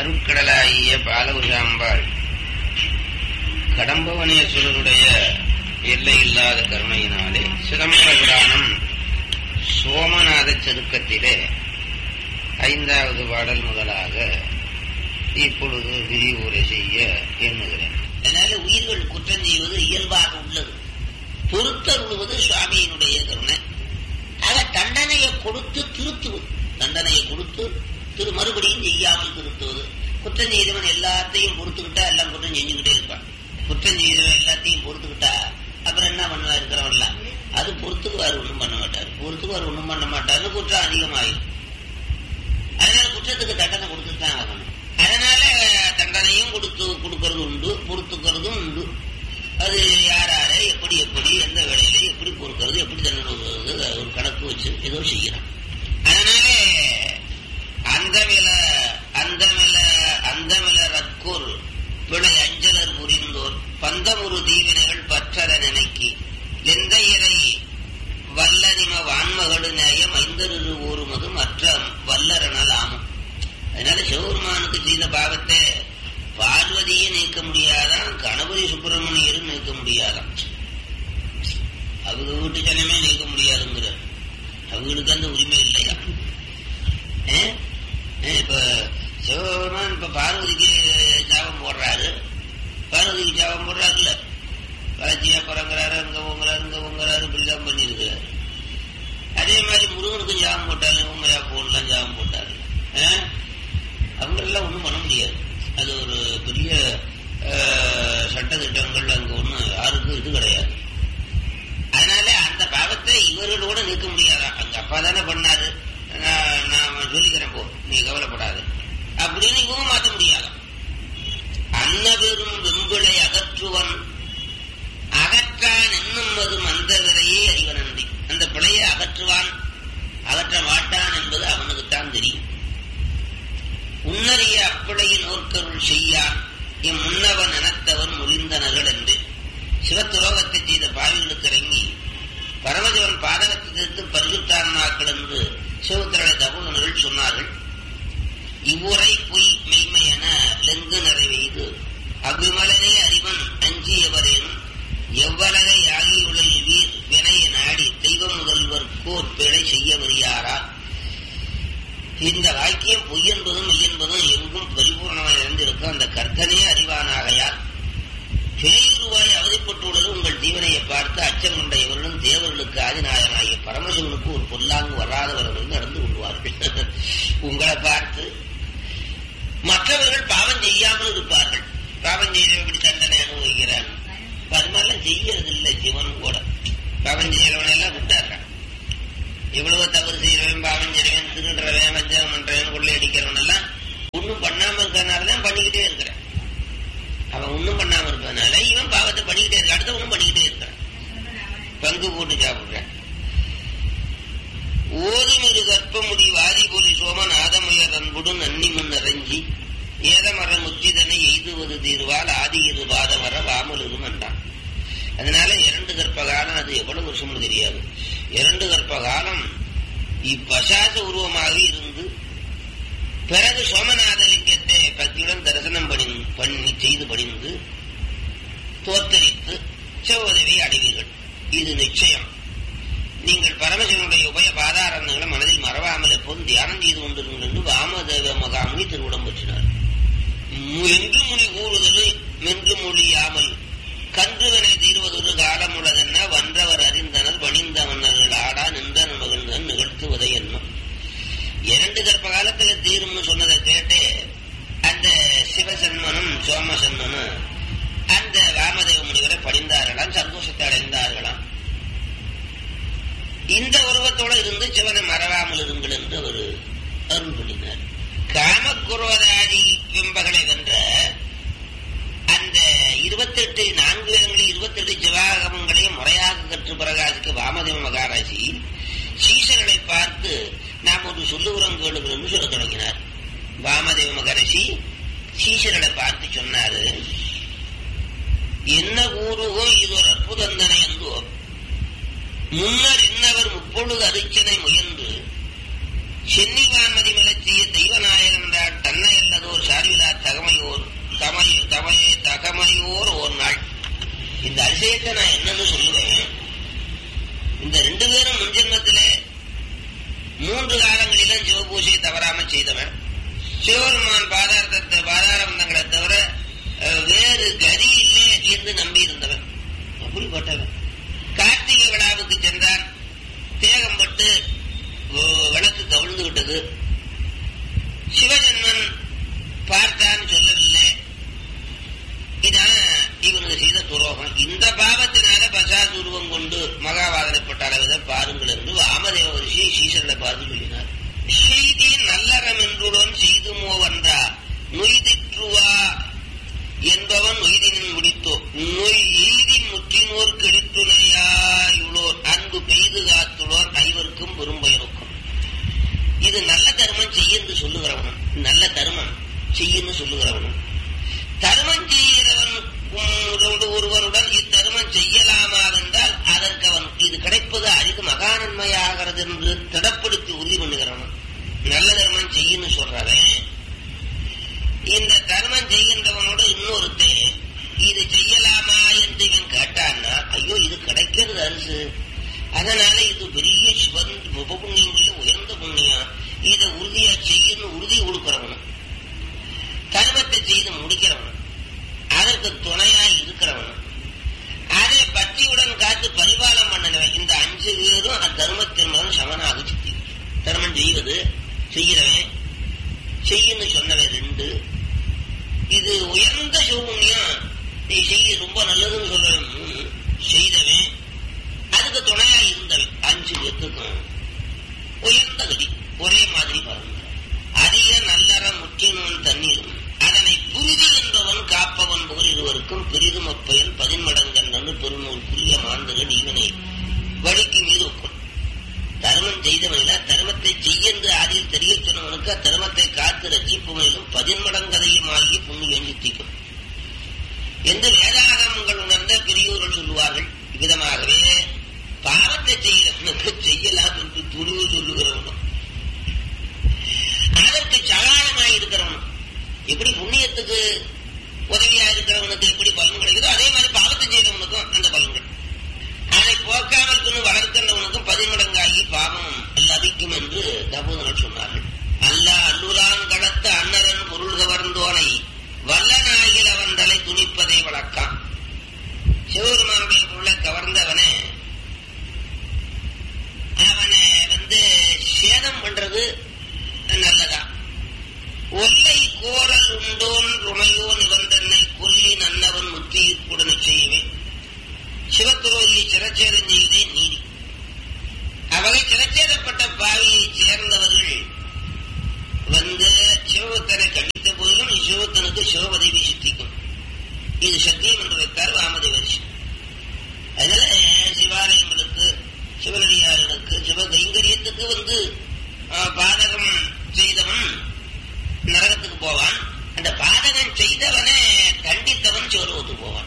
அருட்கடலாகிய பாலகுஷாம்பாள் கடம்பவனேஸ்வரருடைய எல்லை இல்லாத கருணையினாலே சிதம்பர புராணம் சோமநாத செருக்கத்திலே ஐந்தாவது பாடல் முதலாக இப்பொழுது விரிவுரை செய்ய எண்ணுகிறேன் அதனால உயிர்கள் குற்றம் செய்வது இயல்பாக உள்ளது பொறுத்தருள்வது சுவாமியினுடைய கருணை ஆக தண்டனையை கொடுத்து திருத்துவது தண்டனையை கொடுத்து திரு மறுபடியும் செய்யாமல் திருத்துவது குற்றம் செய்தவன் எல்லாத்தையும் பொறுத்துக்கிட்டா எல்லாம் குற்றம் செஞ்சுக்கிட்டே இருப்பான் குற்றம் செய்தவன் எல்லாத்தையும் பொறுத்துக்கிட்டா அப்புறம் என்ன பண்ணுவா இருக்கிறவன்லாம் அது பொறுத்துக்குவார் ஒண்ணும் பண்ண மாட்டார் பொறுத்துக்குவார் ஒண்ணும் பண்ண மாட்டார்னு குற்றம் அதிகமாயிடும் அதனால குற்றத்துக்கு தண்டனை கொடுத்துட்டு தான் ஆகணும் அதனால தண்டனையும் கொடுத்து கொடுக்கறது உண்டு பொறுத்துக்கிறதும் உண்டு அது யார் யாரை எப்படி எப்படி எந்த வேலையில எப்படி பொறுக்கிறது எப்படி தண்டனை கொடுக்கறது ஒரு கணக்கு வச்சு ஏதோ செய்யறான் அதனால அந்த மேல அந்த மேல அந்த மேல ரக்கூர் பிழை அஞ்சலர் புரிந்தோர் பந்தமுறு தீவினைகள் பற்றற நினைக்கி எந்தையரை வல்லனிம வான்மகளு நேயம் ஐந்தரு ஊருமது மற்ற வல்லரனல் ஆமும் அதனால சிவபெருமானுக்கு செய்த பாவத்தை பார்வதியை நீக்க முடியாதான் கணபதி சுப்பிரமணியரும் நீக்க முடியாதான் அவங்க வீட்டு ஜனமே நீக்க முடியாதுங்கிறார் அவங்களுக்கு அந்த உரிமை இல்லையா ஏ? ஏ, இப்ப சிவபெருமான் இப்ப பார்வதிக்கு சாபம் போடுறாரு பார்வதிக்கு சாபம் போடுறாருல்ல வளர்ச்சியா பிறங்குறாரு அங்க போங்கிறாரு இங்க போங்கிறாரு இப்படிதான் பண்ணிருக்கிறாரு அதே மாதிரி முருகனுக்கும் ஜாபம் போட்டாரு உண்மையா போடலாம் ஜாபம் போட்டாரு அவங்களெல்லாம் ஒன்றும் பண்ண முடியாது அது ஒரு பெரிய அஹ், சட்ட திட்டங்கள் அங்க ஒன்றும் யாருக்கும் இது கிடையாது அதனால அந்த பாவத்தை இவர்களோட நிற்க முடியாதான் அங்க அப்பா தானே பண்ணாரு நான் நான் சொல்லிக்கிறேன் போ நீ கவலைப்படாது அப்படின்னு இவங்க மாத்த முடியாதாம் அன்னபெரும் வெம்பிளை அகற்றுவன் அகற்றான் என்னும் அந்த விரையே அறிவனன்றி அந்த பிழையை அகற்றுவான் அகற்ற மாட்டான் என்பது அவனுக்குத்தான் தெரியும் உன்னறிய அப்பிழையை நோக்கருள் செய்யான் எம் முன்னவன் எனத்தவன் முறிந்தனர்கள் என்று சிவத்துரோகத்தை செய்த பாவிகளுக்கு இறங்கி பரமசிவன் பாதகத்திற்கு பரிசுத்தான்மாக்கள் என்று சிவத்திரளை தபுதனர்கள் சொன்னார்கள் இவ்வுரை பொய் மெய்மை என லெங்கு நிறைவெய்து அவ்விமலனே அறிவன் அஞ்சியவரேனும் எவ்வளகை ஆகியுள்ள வீர் வினைய நாடி தெய்வ முதல்வர்க்கோர் பிழை செய்ய வரியாரால் இந்த வாக்கியம் பொய் என்பதும் மெய் என்பதும் எங்கும் பரிபூர்ணமாக இருந்திருக்கும் அந்த கர்த்தனே அறிவானாகையால் பேயுருவாய் அவதிப்பட்டுள்ளது உங்கள் ஜீவனையை பார்த்து அச்சம் கொண்ட இவர்களும் தேவர்களுக்கு ஆதிநாயகனாகிய பரமசிவனுக்கு ஒரு பொல்லாங்கு வராதவர்கள் நடந்து கொள்வார்கள் உங்களை பார்த்து மற்றவர்கள் பாவம் செய்யாமல் இருப்பார்கள் பாவம் செய்தவன் இப்படி தண்டனை அனுபவிக்கிறான் அது மாதிரிலாம் செய்யறது இல்லை சிவன் கூட பாவம் செய்யறவன் எல்லாம் விட்டாடுறான் இவ்வளவு தவறு செய்யறவன் பாவம் செய்யறவன் திருடுறவன் வஞ்சகம் பண்றவன் கொள்ளையடிக்கிறவன் எல்லாம் ஒன்னும் பண்ணாம இருக்கிறதுனாலதான் பண்ணிக்கிட்டே இருக்கிறான் அவன் ஒன்னும் பண்ணாம இருப்பதனால இவன் பாவத்தை பண்ணிக்கிட்டே இருக்க அடுத்தவனும் பண்ணிக்கிட்டே இருக்கிறான் பங்கு போட்டு சாப்பிடுறான் ஓதுமிரு கற்பமுடி வாதி பொலி சோமன் ஆதமுயர் அன்புடு நன்னி முன் நிறைஞ்சி ஏதமர முத்திதனை எய்துவது தீர்வால் ஆதியிரு பாதமர வாமலும் என்றான் அதனால இரண்டு கற்ப காலம் அது எவ்வளவு வருஷம்னு தெரியாது இரண்டு கற்ப காலம் இப்பசாச உருவமாக இருந்து பிறகு சோமநாத லிங்கத்தை பக்தியுடன் தரிசனம் பண்ணி பண்ணி செய்து படிந்து தோத்தரித்து சிவதவி அடைவீர்கள் இது நிச்சயம் நீங்கள் பரமசிவனுடைய உபய பாதாரங்களை மனதில் மறவாமல் எப்போதும் தியானம் செய்து கொண்டிருங்கள் என்று வாமதேவ மகாமுனி திருவிடம் பெற்றினார் என்று முனி கூறுதல் மென்று மொழியாமல் கன்றுவனை தீர்வதொரு காலம் உள்ளதென்ன வன்றவர் அறிந்தனர் வணிந்த மன்னர்கள் ஆடா நின்றன மகிழ்ந்தன் நிகழ்த்துவதை எண்ணம் இரண்டு கற்ப காலத்துல தீரும்னு சொன்னதை கேட்டு அந்த சிவசன்மனும் சோமசன்மனும் அந்த வாமதேவ முனிவரை படிந்தார்களாம் சந்தோஷத்தை அடைந்தார்களாம் இந்த உருவத்தோட இருந்து சிவனை மறவாமல் இருங்கள் என்று அவர் அருள் பண்ணினார் காமக்குரோதாதி பிம்பகளை வென்ற அந்த இருபத்தெட்டு நான்கு வேதங்களில் இருபத்தெட்டு சிவாகமங்களையும் முறையாக கற்று பிரகாசிக்க வாமதேவ மகாராஜி சீசர்களை பார்த்து நாம் ஒரு சொல்லுகிறோம் கேளுங்கள் என்று சொல்ல தொடங்கினார் வாமதேவ மகரிஷி சீசர்களை பார்த்து சொன்னாரு என்ன கூறுகோ இது ஒரு அற்புதந்தனை என்றோ முன்னர் இன்னவர் முப்பொழுது அரிச்சனை முயன்று சென்னிவான்மதி மலர்ச்சிய தெய்வநாயகன் தன்னை அல்லதோர் சார்பில் தர்மம் செய்தவன் சிவபெருமான் பாதாரத்தை பாதாரபந்தங்களை தவிர அஹ், வேறு கதி இல்லை என்று நம்பி இருந்தவன் அப்படிப்பட்டவன் கார்த்திகை விழாவுக்கு சென்றான் தேகம் பட்டு ஓ, விளக்கு கவிழ்ந்து விட்டது சிவஜன்மன் பார்த்தான் சொல்லவில்லை இதான் இவனுக்கு செய்த துரோகம் இந்த பாவத்தினால பசாதுருவம் கொண்டு மகாவாதனைப்பட்ட அளவித பாருங்கள் என்று வாமதேவ ரிஷி சீசனை பார்த்து சொல்லினார் செய்தி நல்லறம் என்றுடன் செய்துமோ வந்தா நொய்திற்றுவா என்பவன் நொய்தினின் முடித்தோ நொய் எய்தி முற்றினோர் கெடுத்துணையாயுளோர் அன்பு பெய்து காத்துளோர் ஐவருக்கும் பெரும்பயனுக்கும் இது நல்ல தர்மம் செய்யன்னு சொல்லுகிறவனும் நல்ல தர்மம் செய்யன்னு சொல்லுகிறவனும் தர்மம் செய்கிறவன் உம், ஒருவருடன் இத்தருமம் செய்யலாமா என்றால் அதற்கு அவன் இது கிடைப்பது அரிது மகாநன்மையாகிறது என்று திடப்படுத்தி உறுதி பண்ணுகிறவன் நல்ல தர்மம் செய்யன்னு சொல்றவன் இந்த தர்மம் செய்கின்றவனோட இன்னொருத்தன் இது செய்யலாமா என்று இவன் கேட்டான்னா ஐயோ இது கிடைக்கிறது அரிசு அதனால இது பெரிய சிவன் உபபுண்ணியங்களில் உயர்ந்த புண்ணியம் இதை உறுதியா செய்யணும் உறுதி கொடுக்கிறவனும் தர்மத்தை செய்து முடிக்கிறவனும் அதற்கு துணையா இருக்கிறவனும் அதை பக்தியுடன் காத்து பரிபாலம் பண்ணினவன் இந்த அஞ்சு பேரும் அத்தர்மத்தின் மூலம் சமனாக சித்தி தர்மம் செய்வது செய்கிறவன் செய்யன்னு சொன்னவன் ரெண்டு இது உயர்ந்த சிவபுண்ணியம் நீ செய்ய ரொம்ப நல்லதுன்னு சொல்றவன் மூணு செய்தவன் அதுக்கு துணையா இருந்தவன் அஞ்சு பேத்துக்கும் உயர்ந்த கதி ஒரே மாதிரி பாருங்க அதிக நல்லற முற்றினவன் தண்ணீரும் அதனை புரிதி என்பவன் காப்பவன் புகழ் இருவருக்கும் பெரிதும் அப்பயன் பதின்மடங்கன்னு பெருநூல் புரிய மாந்தர்கள் இவனை வழிக்கு மீது ஒக்கும் தர்மம் செய்தவனில தர்மத்தை செய்யென்று ஆதியில் தெரிய சொன்னவனுக்கு அத்தர்மத்தை காத்து ரட்சிப்புமையிலும் பதின்மடங்கதையும் ஆகிய புண்ணியம் சித்திக்கும் என்று வேதாகமங்கள் உணர்ந்த பெரியோர்கள் சொல்லுவார்கள் இவ்விதமாகவே பாவத்தை செய்கிறவனுக்கு செய்யலாம் என்று துணிவு சொல்லுகிறவனும் அதற்கு சகாயமாய் இருக்கிறவனும் எப்படி புண்ணியத்துக்கு உதவியா இருக்கிறவனுக்கு எப்படி பலன் கிடைக்குதோ அதே மாதிரி பாவத்தை செய்தவனுக்கும் அந்த பலன்கள் அதை போக்காமல் கொண்டு வளர்க்கின்றவனுக்கும் பதிமடங்காகி பாவம் லபிக்கும் என்று தபோதனர் சொன்னார்கள் அல்ல அல்லுலாங்கடத்து அன்னரன் பொருள் கவர்ந்தோனை வல்லனாகில் அவன் தலை துணிப்பதை வழக்கம் சிவபெருமானுடைய பொருளை கவர்ந்தவனை அவனை வந்து சேதம் பண்றது நல்லதா ஒல்லை கோரல் உண்டோன் ருணையோ நிபந்தனை கொல்லி நன்னவன் முத்தியுடன் செய்வே சிவத்துரோகியை சிரச்சேதம் செய்வதே நீதி அவகை சிரச்சேதப்பட்ட பாவியை சேர்ந்தவர்கள் வந்து சிவபக்தரை கண்டித்த போதிலும் சிவபக்தனுக்கு சிவபதவி சித்திக்கும் இது சத்தியம் என்று வைத்தார் வாமதேவரிஷி அதனால சிவாலயங்களுக்கு சிவனடியார்களுக்கு சிவ கைங்கரியத்துக்கு வந்து ஆஹ், பாதகம் செய்தவன் நரகத்துக்கு போவான் அந்த பாதகம் செய்தவனை தண்டித்தவன் சிவலோகத்துக்கு போவான்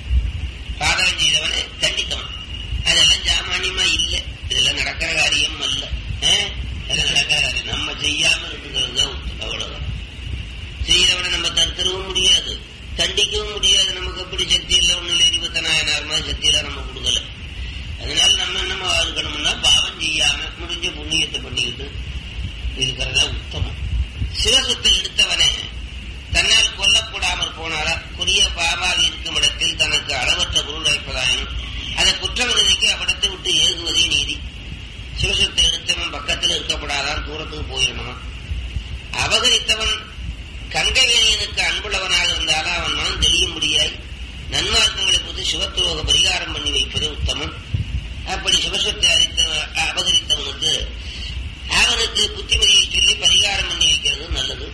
பாதகம் செய்தவனை தண்டித்தவன் அதெல்லாம் சாமானியமா இல்ல இதெல்லாம் நடக்கிற காரியம் அல்ல ஆஹ்? அதெல்லாம் நடக்கிற காரியம் நம்ம செய்யாம இருக்கிறது தான் உத்தமம். அவ்வளவுதான் செய்தவனை நம்ம தடுத்துடவும் முடியாது தண்டிக்கவும் முடியாது நமக்கு எப்படி சக்தி இல்லை ஒண்ணு இல்லை இருபத்தனாயிரம் மாதிரி சக்தியெல்லாம் நம்ம கொடுக்கல அதனால நம்ம என்னமா இருக்கணும்னா பாவம் செய்யாம முடிஞ்ச புண்ணியத்தை பண்ணிக்கிட்டு இருக்கிறதா உத்தமம் சிவசுத்தை எடுத்தவனே தன்னால் கொல்லக்கூடாமல் போனாரா கொடிய பாபாவி இருக்கும் இடத்தில் தனக்கு அளவற்ற பொருள் வைப்பதாயும் அதை குற்றம் நிதிக்கு அவ்விடத்தை விட்டு ஏகுவதே நீதி சிவசுத்தை எடுத்தவன் பக்கத்தில் இருக்கப்படாதான் தூரத்துக்கு போயிடணுமா அபகரித்தவன் கங்கைவேணியனுக்கு அன்புள்ளவனாக இருந்தாலும் அவன் மனம் தெளியும்படியாய் நன்மார்க்கங்களை பொறுத்து சிவத்துரோக பரிகாரம் பண்ணி வைப்பது உத்தமம் அப்படி சிவஸ்வத்தை அறித்த அபகரித்தவனுக்கு அவனுக்கு புத்திமதியை சொல்லி பரிகாரம் பண்ணி வைக்கிறது நல்லது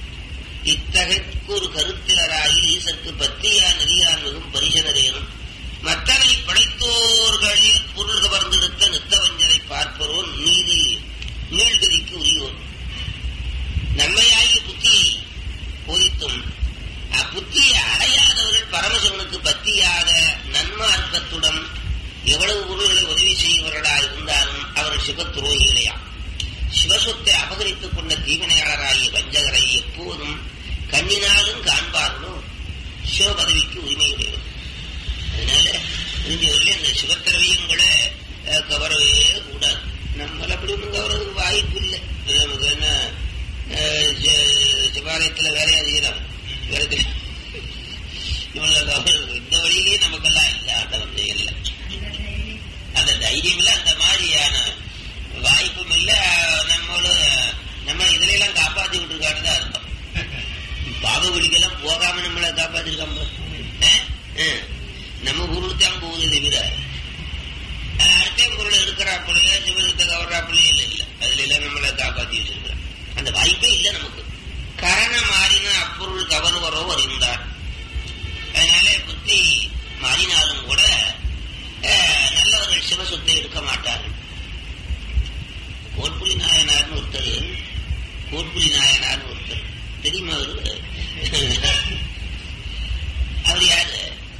இத்தகைக்கு ஒரு கருத்திலராகி ஈசற்கு பத்தியா நெறியான் மிகும் பரிசனரேனும் மத்தனை படைத்தோர்களில் பொருள் கவர்ந்தெடுத்த நித்தவஞ்சனை பார்ப்பரோன் நீதி நீள்கதிக்கு உரியோர் நன்மையாகிய புத்தியை போதித்தும் அப்புத்தியை அடையாதவர்கள் பரமசிவனுக்கு பத்தியாக நன்மார்க்கத்துடன் எவ்வளவு பொருள்களை உதவி செய்பவர்களாக இருந்தாலும் அவர்கள் சிவ துரோகிகளையாம் சிவசொத்தை அபகரித்துக் கொண்ட தீவினையாளராகிய வஞ்சகரை எப்போதும் கண்ணினாலும் காண்பார்களோ சிவ பதவிக்கு உரிமையுடையவர் அதனால புரிஞ்சவர்களே இந்த சிவத்திரவியங்களை அஹ், கவரவே கூடாது நம்மள அப்படி ஒன்றும் கவரதுக்கு வாய்ப்பு இல்லை நமக்கு என்ன சிவாலயத்துல வேற அதிகம் வேற தெரியல. இவங்களுக்கு அவர் இந்த வழியிலேயே நமக்கெல்லாம் இல்லை ஆண்டவன் இல்லை அந்த தைரியம் இல்ல அந்த மாதிரியான வாய்ப்பும் இல்ல நம்மளும் நம்ம இதுல எல்லாம் காப்பாத்தி விட்டுருக்கான்னு தான் அர்த்தம் பாவ வழிக்கெல்லாம் போகாம நம்மளை காப்பாத்திருக்காம நம்ம பொருள் தான் போகுது தவிர அஹ், அடுத்த பொருளை எடுக்கிறாப்புலையோ சிவகத்தை கவர்றாப்புலையோ இல்லை இல்லை அதுல எல்லாம் நம்மளை காப்பாத்தி வச்சிருக்கிறோம் அந்த வாய்ப்பே இல்லை நமக்கு கரண மாறின அப்பொருள் கவர்வரோ அறிந்தார் அதனால புத்தி மாறினாலும் கூட அஹ், நல்லவர்கள் சிவசொத்தை எடுக்க மாட்டார்கள் கோட்புலி நாயனார்னு ஒருத்தர் கோட்புலி நாயனார்னு ஒருத்தர் தெரியுமா அவரு அவர் யாரு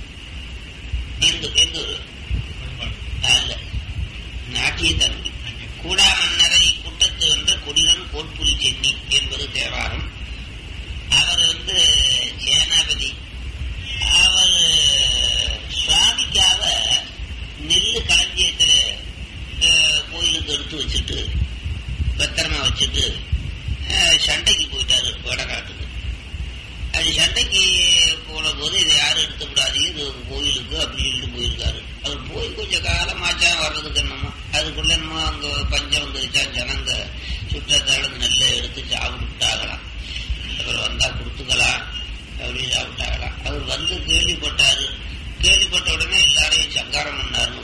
எந்த எந்த ஊரு அல்ல நாட்டிய தம்பி கூடா மன்னரை கூட்டத்து வந்த கொடிரன் கோட்புலி சென்னி என்பது தேவாரம் அவர் வந்து சேனாபதி அவர் சுவாமிக்காக நெல்லு களஞ்சியத்துல அஹ், கோயிலுக்கு எடுத்து வச்சுட்டு பத்திரமா வச்சுட்டு அஹ், சண்டைக்கு போயிட்டாரு வடநாட்டுக்கு அது சண்டைக்கு போன போது இதை யாரும் எடுத்து விடாது இது கோயிலுக்கு அப்படி சொல்லிட்டு போயிருக்காரு அவர் போய் கொஞ்ச காலம் ஆச்சா வர்றதுக்கு என்னமோ அதுக்குள்ள என்னமோ அங்க பஞ்சம் வந்துருச்சா ஜனங்க சுற்றத்தாழ்ந்து நெல்லை எடுத்து சாப்பிட்டுட்டாங்களாம் அப்புறம் வந்தா கொடுத்துக்கலாம் அப்படின்னு சாப்பிட்டாங்களாம் அவர் வந்து கேள்விப்பட்டாரு கேள்விப்பட்ட உடனே எல்லாரையும் சங்காரம் பண்ணாருன்னு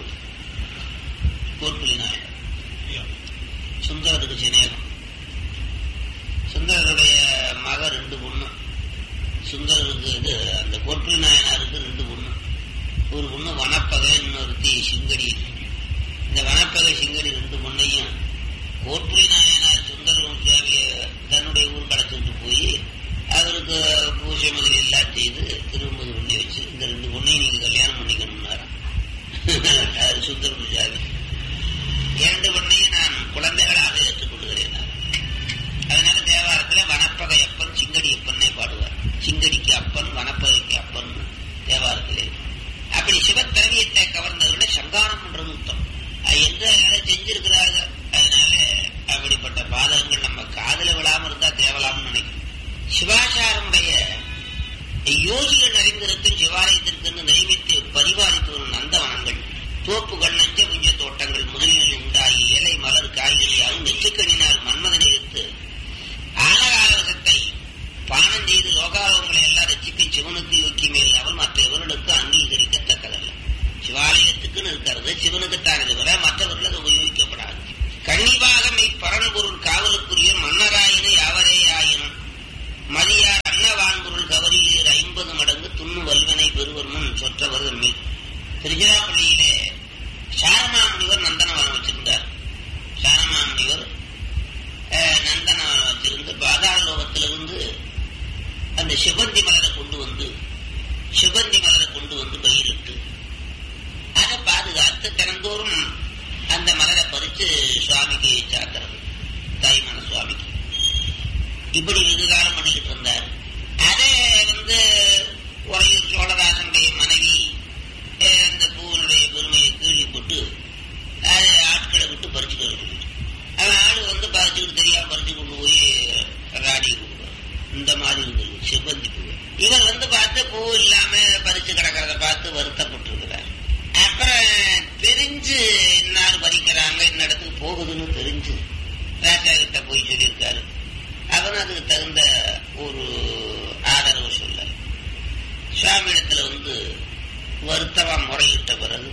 கோட்புலி நாயர் சுந்தரத்துக்கு சினேகம் சுந்தரருடைய மக ரெண்டு பொண்ணு சுந்தரருக்கு இது அந்த கோட்புலி நாயனாருக்கு ரெண்டு பொண்ணு ஒரு பொண்ணு வனப்பகை இன்னொருத்தி சிங்கடி இந்த வனப்பகை சிங்கடி ரெண்டு பொண்ணையும் கோட்புலி நாயனார் சுந்தர சுவாமிய தன்னுடைய ஊர் கடத்திட்டு போய் அவருக்கு பூஜை முதல் எல்லாம் செய்து திரும்பது பண்ணி வச்சு இந்த ரெண்டு பொண்ணையும் நீங்க கல்யாணம் பண்ணிக்கணும்னாராம் அது சுந்தர சுவாமி இரண்டு பொண்ணையும் நான் குழந்தைகளாக ஏற்றுக்கொள்கிறேன் நான். அதனால தேவாரத்துல வனப்பகை அப்பன் சிங்கடி அப்பன்னே பாடுவார் சிங்கடிக்கு அப்பன் வனப்பகைக்கு அப்பன் தேவாரத்திலே அப்படி சிவத்திரவியத்தை கவர்ந்ததுல சங்காரம் பண்றது உத்தம் அது எந்த வேலை செஞ்சிருக்கிறாங்க அதனால அப்படிப்பட்ட பாதகங்கள் நம்ம காதுல விழாம இருந்தா தேவலாம்னு நினைக்கிறோம் சிவாச்சாரமுடைய யோகிகள் அறிந்திருக்கும் சிவாலயத்திற்கு நியமித்து பரிபாலித்து வரும் நந்தவனங்கள் தோப்புகள் நஞ்ச புஞ்ச தோட்டங்கள் முதலில் உண்டாகி இலை மலர் காய்கறியாகவும் நெற்றுக்கணினால் மன்மதனை எடுத்து ஆனகாலவசத்தை பானம் செய்து லோகாலோகங்களை எல்லாம் ரசிக்கும் சிவனுக்கு யோக்கியமே இல்லாமல் மற்ற எவர்களுக்கு அங்கீகரிக்கத்தக்கதல்ல சிவாலயத்துக்குன்னு இருக்கிறது சிவனுக்குத்தானே தவிர மற்றவர்கள் அது உபயோகிக்கப்படாது கன்னிபாக மெய் பரன்பொருள் காவலுக்குரிய மன்னராயின யாவரே ஆயினும் மதியார் அன்னவான்பொருள் கவரியில் ஐம்பது மடங்கு துண்ணு வல்வனை பெறுவர் முன் சொற்றவர் தம்மில் திருச்சிராப்பள்ளியிலே சாரமாமுனிவர் நந்தனவனம் வச்சிருந்தார் சாரமாமுனிவர் அஹ், நந்தனவனம் வச்சிருந்து பாதாள லோகத்திலிருந்து அந்த சிவந்தி மலரை கொண்டு வந்து சிவந்தி மலரை கொண்டு வந்து பயிரிட்டு அதை பாதுகாத்து தினந்தோறும் அந்த மலரை பறிச்சு சுவாமிக்கு சாத்துறது தாய்மான சுவாமிக்கு இப்படி வெகு காலம் பண்ணிக்கிட்டு இருந்தார் அதே வந்து உறையூர் சோழதாசனுடைய மனைவி அஹ், இந்த பூவனுடைய பெருமையை கேள்விப்பட்டு அது ஆட்களை விட்டு பறிச்சுட்டு வருது அவன் ஆளு வந்து பறிச்சுக்கிட்டு தெரியாம பறிச்சு கொண்டு போய் ராடி கொடுக்குறான் இந்த மாதிரி இருந்தது செவ்வந்தி பூ இவர் வந்து பார்த்து பூ இல்லாம பறிச்சு கிடக்கிறத பார்த்து வருத்தப்பட்டிருக்கிறார் அப்புறம் தெரிஞ்சு இன்னார் பறிக்கிறாங்க இந்த இடத்துக்கு போகுதுன்னு தெரிஞ்சு ராஜா கிட்ட போய் சொல்லியிருக்காரு அவன் அதுக்கு தகுந்த ஒரு ஆதரவு சொல்ல சுவாமி இடத்துல வந்து வருத்தவா முறையிட்ட பிறகு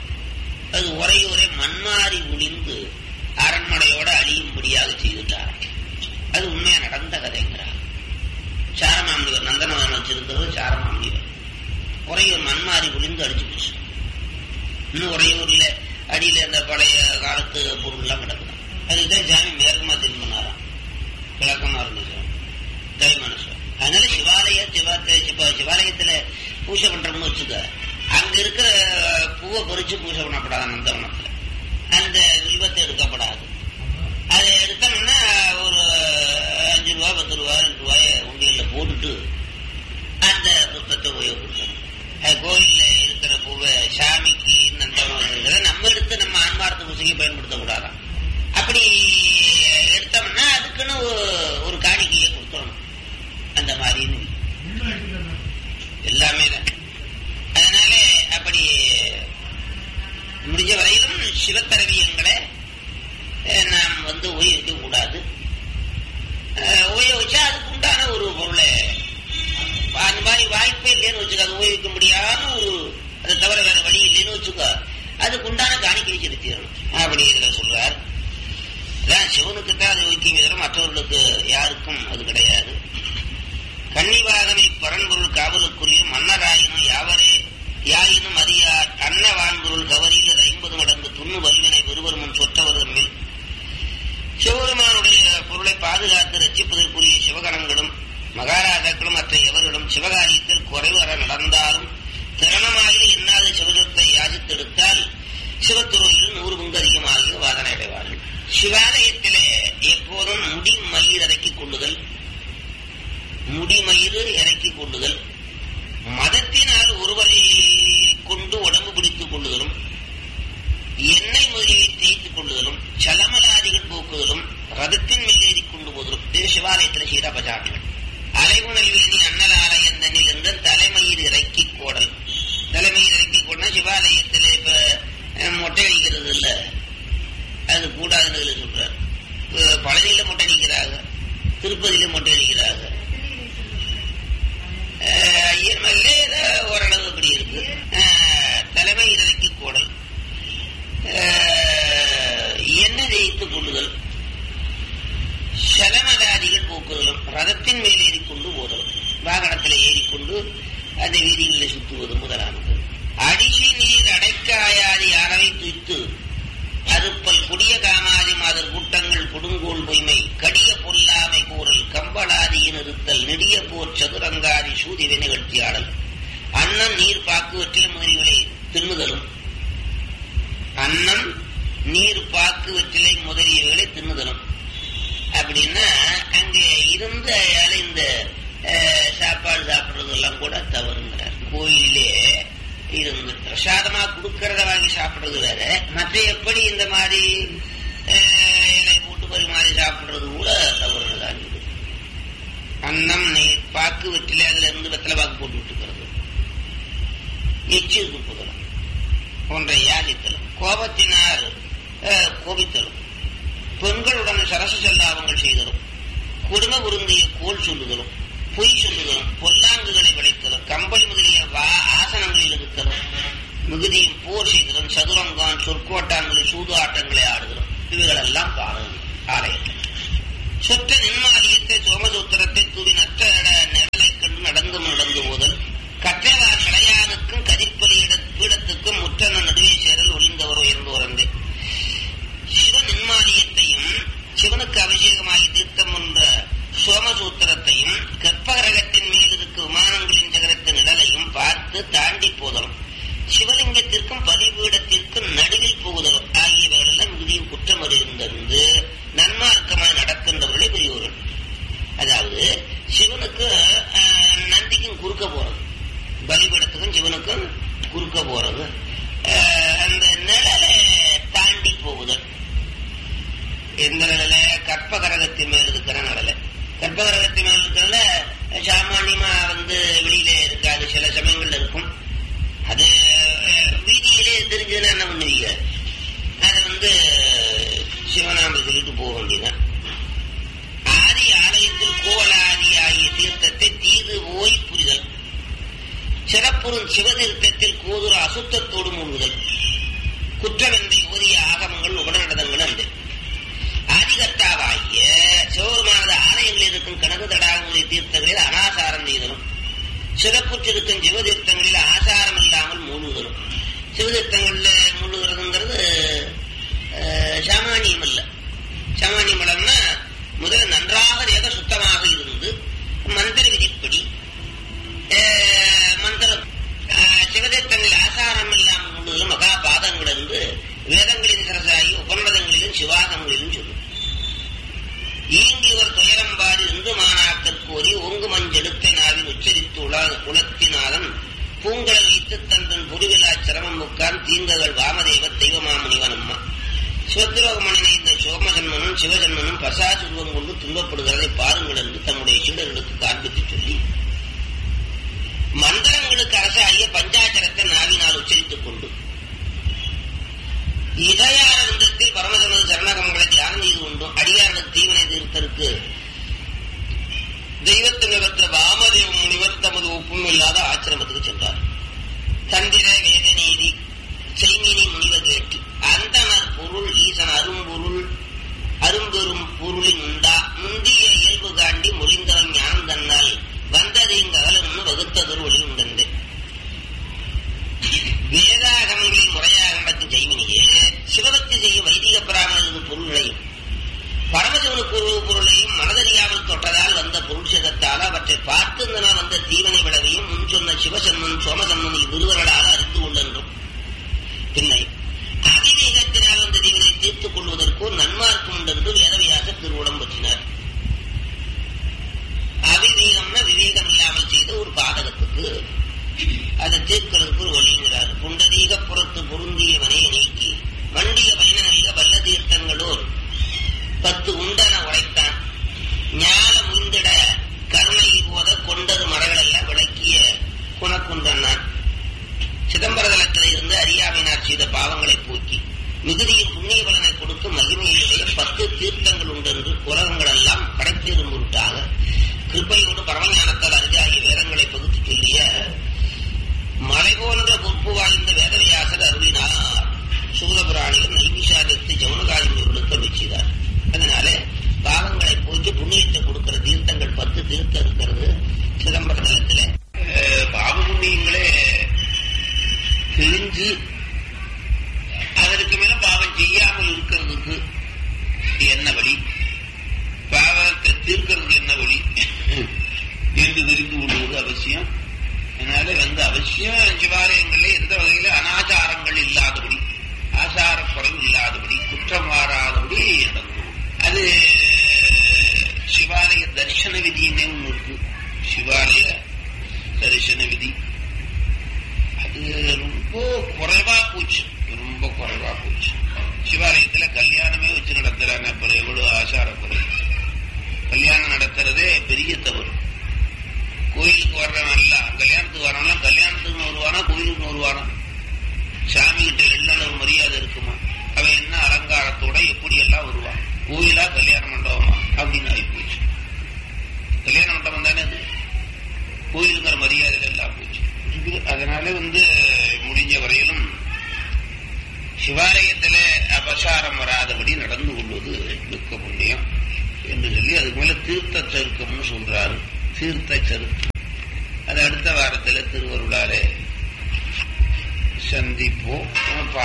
அது உரையுரை மண்மாறி ஒளிந்து அரண்மனையோட அழியும்படியாக செய்துட்டார் அது உண்மையா நடந்த கதைங்கிறார் சாரமாமுனிவர் நந்தனவன் வச்சிருந்தவர் சாரமாமுனிவர் உறையூர் மண்மாறி ஒளிந்து அடிச்சு போச்சு இன்னும் உறையூர்ல அடியில இந்த பழைய காலத்து பொருள்லாம் கிடக்குது அதுதான் சாமி மேற்கமா திரும்பினாராம் கிழக்கமா இருந்துச்சு தை மனசு அதனால சிவாலய சிவா சிவ சிவாலயத்துல பூஜை பண்றோம்னு வச்சுக்க அங்க இருக்கிற பூவை பறிச்சு பூஜை பண்ணப்படாது நந்தவனத்துல அந்த வில்வத்தை எடுக்கப்படாது அதை எடுத்தோம்னா ஒரு அஞ்சு ரூபா பத்து ரூபா ரெண்டு ரூபாய உண்டியல்ல போட்டுட்டு அந்த புத்தத்தை உபயோகப்படுத்தணும் அது கோயில்ல இருக்கிற பூவை சாமிக்கு நந்தவனம் இருக்கிறத நம்ம எடுத்து நம்ம ஆன்மார்த்த பூசைக்கு பயன்படுத்தக்கூடாதாம் அப்படி எடுத்தோம்னா அதுக்குன்னு ஒரு- ஒரு காணிக்கையை கொடுத்துடணும் வாய்ப்பே இல்லைன்னு வச்சுக்கோ அது உபயோகிக்க முடியாத ஒரு அதை தவிர வேற வழி இல்லைன்னு வச்சுக்கோ அதுக்கு உண்டான காணிக்கை செலுத்திடணும் அப்படி இதுல சொல்றார் அதான் சிவனுக்கு தான் அது வைக்கும் தவிர மற்றவர்களுக்கு யாருக்கும் அது கிடையாது கன்னிவாகனை பரன்பொருள் காவலுக்குரிய மன்னராயினும் யாவரே யாயினும் அறியார் அன்னவான்பொருள் கவரியில் ஐம்பது மடங்கு துண்ணு வல்வினை ஒருவர் முன் சொற்றவர் தம்மில் சிவபெருமானுடைய பொருளை பாதுகாத்து ரட்சிப்பதற்குரிய சிவகணங்களும் மகாராஜாக்களும் மற்ற எவர்களும் சிவகாரியத்தில் குறைவர நடந்தாலும் திறனமாயிரு எண்ணாத சிவசத்தை யாசித்தெடுத்தால் சிவத்துறையில் நூறு பங்கு அதிகமாக வாதனை அடைவார்கள் சிவாலயத்திலே எப்போதும் முடி மயிர் இறக்கிக் கொள்ளுதல் முடிமயிறு இறக்கிக் கொள்ளுதல் மதத்தினால் ஒருவரை கொண்டு உடம்பு பிடித்துக் கொள்ளுதலும் எண்ணெய் முதலியை தேய்த்துக் கொள்ளுதலும் சலமலாதிகள் போக்குதலும் ரதத்தின் மேல் ஏறி கொண்டு போதலும் இது சிவாலயத்தில் செய்த பஜாட்டுகள் அலைவுணல் வேணி அண்ணல் ஆலயந்தனில் இருந்த தலைமயிர் இறக்கி கோடல் தலைமயிர் இறக்கி கோடனா சிவாலயத்தில் இப்ப அஹ், மொட்டை அடிக்கிறது இல்ல அது கூடாதுன்னு இதுல சொல்றார் இப்ப பழனியில மொட்டை அடிக்கிறாங்க திருப்பதியில மொட்டை அடிக்கிறாங்க அஹ், ஐயர் மல்லே ஓரளவு இப்படி இருக்கு அஹ், தலைமை இறக்கி கோடல் அஹ், எண்ணெய் தேய்த்துக் கொள்ளுதல் சலமதாதிகள் போக்குதலும் ரதத்தின் மேல் ஏறிக்கொண்டு போதலும் வாகனத்தில் ஏறிக்கொண்டு அந்த வீதிகளில் சுற்றுவது முதலானது அடிசி நீர் அடைக்காயாதி அறவை துய்த்து அறுப்பல் கொடிய காமாதி மாதர் கூட்டங்கள் கொடுங்கோல் பொய்மை கடிய பொல்லாமை கூறல் கம்பளாதியின் இருத்தல் நெடிய போர் சதுரங்காதி சூதிவை நிகழ்த்தியாடல் அன்னம் நீர் பாக்குவற்றில் முதலிகளை தின்னுதலும் அன்னம் நீர் பாக்கு வெற்றிலை முதலியவைகளை தின்னுதலும் அப்படின்னா அங்கே இருந்த இந்த அஹ், சாப்பாடு சாப்பிடுறதெல்லாம் கூட தவறுங்கிறார் கோயிலே இருந்து பிரசாதமா கொடுக்கறத வாங்கி சாப்பிடுறது வேற மற்ற எப்படி இந்த மாதிரி அஹ், இலை போட்டு பரிமாறி சாப்பிடுறது கூட தவறுதான் இது அன்னம் நீர் பாக்கு வெற்றிலை அதுல இருந்து வெத்தலை பாக்கு போட்டு விட்டுக்கிறது எச்சு துப்புதலும் போன்ற யாசித்தலும் கோபத்தினால் அஹ், கோபித்தலும் பெண்களுடன் சரச செல்லாபங்கள் செய்தலும் கொடுமை உருந்திய கோல் சொல்லுதலும் பொய் சொல்லுதலும் பொல்லாங்குகளை விளைத்தலும் கம்பளி முதலிய வா ஆசனங்களில் இருத்தலும் மிகுதியும் போர் செய்தலும் சதுரங்கான் சொற்கோட்டான்களை சூது ஆட்டங்களை ஆடுதலும் இவைகளெல்லாம் பாடணும் ஆலயத்தில் சொற்ற நின்மாலியத்தை சோமசூத்திரத்தை தூவி நற்ற நிழலை கண்டு நடந்து நடந்து போதல் கற்றவார் கலையானுக்கும் கதிப்பலி பீடத்துக்கும் முற்றன நடுவே சேரல் ஒளிந்தவர் உயர்ந்தோர் என்றே சிவ நின்மாலியத்தையும் சிவனுக்கு அபிஷேகமாகி தீர்த்தம் என்ற சோமசூத்திரத்தையும் கற்பகரகத்தின் மேல் இருக்க விமானங்களின் ஜகரத்தின் நிழலையும் பார்த்து தாண்டி போதலும் சிவலிங்கத்திற்கும் பலிபீடத்திற்கும் நடுவில் போகுதலும் ஆகியவைகளெல்லாம் மிகுதியும் குற்றம் அறிந்திருந்து நன்மார்க்கமாய் நடக்கின்றவர்களே பெரியவர்கள் அதாவது சிவனுக்கு ஆஹ், நந்திக்கும் குறுக்க போறது பலிபீடத்துக்கும் சிவனுக்கும் குறுக்க போறது ஆஹ், அந்த நிழலை தாண்டி போகுதல் எந்த நிழல கற்பகரகத்தின் மேல் இருக்கிற நிழல கற்பகரகத்தின் மேல் இருக்கிறதுல சாமானியமா வந்து வெளியில இருக்காது சில சமயங்கள்ல இருக்கும் அது அஹ், வீதியிலே தெரிஞ்சதுன்னா என்ன பண்ணுவீங்க அதை வந்து சிவநாம சொல்லிட்டு போக வேண்டியதுதான் ஆதி ஆலயத்தில் கோவலாதி ஆகிய தீர்த்தத்தை தீது ஓய் புரிதல் சிறப்புறும் சிவதீர்த்தத்தில் கோதுர அசுத்தத்தோடு மூழ்குதல் குற்றவெந்தை ஓதிய ஆகமங்கள் உடனடதங்கள் அன்று ஆதிகர்த்தாவாகிய சிவபெருமானது ஆலயங்களில் இருக்கும் கனகு தடாகங்களை தீர்த்தங்களில் அனாசாரம் செய்தலும் சிறப்புற்றிருக்கும் சிவதீர்த்தங்களில் ஆசாரம் இல்லாமல் மூழ்குதலும் சிவதீர்த்தங்கள்ல மூழ்குறதுங்கிறது அஹ், சாமானியம் அல்ல சாமானியம் அல்லன்னா முதல்ல நன்றாக தேக சுத்தமாக இருந்து மந்திர விதிப்படி அஹ், மந்திரம் அஹ், சிவதீர்த்தங்களில் ஆசாரம் இல்லாமல் மூழ்குதலும் மகா பாதங்கள் இருந்து வேதங்களின் சரசாகி உபநிடதங்களிலும் சிவாகங்களிலும் சொல்லும் ஈங்கியவர் துயரம்பாடி இந்து மாணாக்கர் கோரி ஒங்கு மஞ்செடுத்த நாவின் உச்சரித்து உலா குலத்தினாலும் பூங்கலை வைத்து தந்தன் புரிவிழா சிரமம் முக்கான் தீங்ககள் வாமதேவ தெய்வமாமுனிவனம்மா சிவத்திரோகமணினை இந்த சோமஜன்மனும் சிவஜன்மனும் பசாசுருவம் கொண்டு துன்பப்படுகிறதை பாருங்கள் என்று தம்முடைய சீடர்களுக்கு காண்பித்து சொல்லி மந்திரங்களுக்கு அரசாகிய பஞ்சாச்சரத்தை நாவினால் உச்சரித்துக் கொண்டு இதயானந்தத்தில் பரமதமது சரணகமங்களை தியானம் செய்து கொண்டும் அடியாரனுக்கு தீவனை தீர்த்தருக்கு தெய்வத்தின் பெற்ற வாமதேவ முனிவர் தமது ஒப்பும் இல்லாத ஆசிரமத்துக்கு சென்றார் தந்திர வேத நீதி செய்மினி முனிவ கேட்டு அந்தனர் பொருள் ஈசன் அரும்பொருள் அரும்பெரும் பொருளின் உண்டா முந்திய இயல்பு காண்டி மொழிந்தவன் ஞானம் தன்னால் வந்தது இங்கு அகலம்னு வகுத்ததொரு ஒளி உண்டது வேதாகமங்களின் முறையாக நடக்கும் செய்மினியே சிவபக்தி செய்யும் வைதிக பிராமணருக்கு பொருள்களையும் பரமசிவனுக்கு ஒரு பொருளையும் மனதறியாமல் தொட்டதால் வந்த பொருள் சேதத்தால் அவற்றை பார்த்திருந்தனால் வந்த தீவனை விளைவையும் முன் சொன்ன சிவசன்மன் சோமசன்மன் இவ்விருவர்களால் அறிந்து கொள்ளென்றும் பின்னை அதிவேகத்தினால் வந்த தீவனை தீர்த்துக் கொள்வதற்கோ நன்மார்க்கம் உண்டென்று வேதவியாக திருவுடம் பற்றினார் அவிவேகம்னா விவேகம் இல்லாமல் செய்த ஒரு பாதகத்துக்கு அதை தீர்க்கிறதுக்கு ஒரு வழிங்கிறார் புண்டரீக புறத்து பொருந்தியவனை நீக்கி மண்டிய பயணங்க வல்ல தீர்த்தங்களோர் பத்து உண்டன உரைத்தான் ஞான முந்திட கருணை போத கொண்டது மரங்களெல்லாம் விளக்கிய குணக்குன்றன்னான் சிதம்பரதலத்தில் இருந்து அறியாமையினார் செய்த பாவங்களை போக்கி மிகுதியின் புண்ணிய பலனை கொடுக்கும் மகிமையிலேயே பத்து தீர்த்தங்கள் உண்டென்று உலகங்கள் எல்லாம் கடைத்தேறும் பொருட்டாக கிருப்பையோடு பரமஞானத்தால் அறிஞாகிய வேதங்களை பகுத்து சொல்லிய மலை போன்ற பொறுப்பு வாய்ந்த வேதவியாசர் அருளினார் சூதபுராணிகள் நைமிஷாரியத்தை ஜவுனகாரியர்களுக்கு அருள் செய்தார் அதனால பாவங்களை போக்கி புண்ணியத்தை கொடுக்கிற தீர்த்தங்கள் பத்து தீர்த்தம் இருக்கிறது சிதம்பர தலத்துல பாவ புண்ணியங்களே தெரிஞ்சு அதற்கு மேல பாவம் செய்யாமல் இருக்கிறதுக்கு என்ன வழி பாவத்தை தீர்க்கிறதுக்கு என்ன வழி என்று தெரிந்து கொள்வது அவசியம் அதனால வந்து அவசியம் சிவாலயங்களில் எந்த வகையில அனாச்சாரங்கள் இல்லாதபடி ஆசார குறைவு இல்லாதபடி குற்றம் மாறாதபடி நடந்து அது சிவாலய தரிசன விதின்னே ஒண்ணு இருக்கு சிவாலய தரிசன விதி அது ரொம்ப குறைவா போச்சு ரொம்ப குறைவா போச்சு சிவாலயத்துல கல்யாணமே வச்சு நடத்துறாங்க அப்புறம் எவ்வளவு ஆசார குறை கல்யாணம் நடத்துறதே பெரிய தவறு கோயிலுக்கு வர்றவன் இல்ல கல்யாணத்துக்கு வரவன் கல்யாணத்துக்கு வருவானா கோயிலுக்கு வருவானா சாமி கிட்ட எல்லாம் ஒரு மரியாதை இருக்குமா அவன் என்ன அலங்காரத்தோட எப்படி எல்லாம் வருவான் கோயிலா கல்யாண மண்டபமா அப்படின்னு ஆகி போச்சு கல்யாண மண்டபம் தானே அது கோயிலுங்கிற மரியாதை எல்லாம் போச்சு அதனால வந்து முடிஞ்ச வரையிலும் சிவாலயத்துல அபசாரம் வராதபடி நடந்து கொள்வது மிக்க புண்ணியம் என்று சொல்லி அதுக்கு மேல தீர்த்த சருக்கம்னு சொல்றாரு தீர்த்த சருக்கம் அது அடுத்த வாரத்துல திருவருளாலே சந்திப்போம்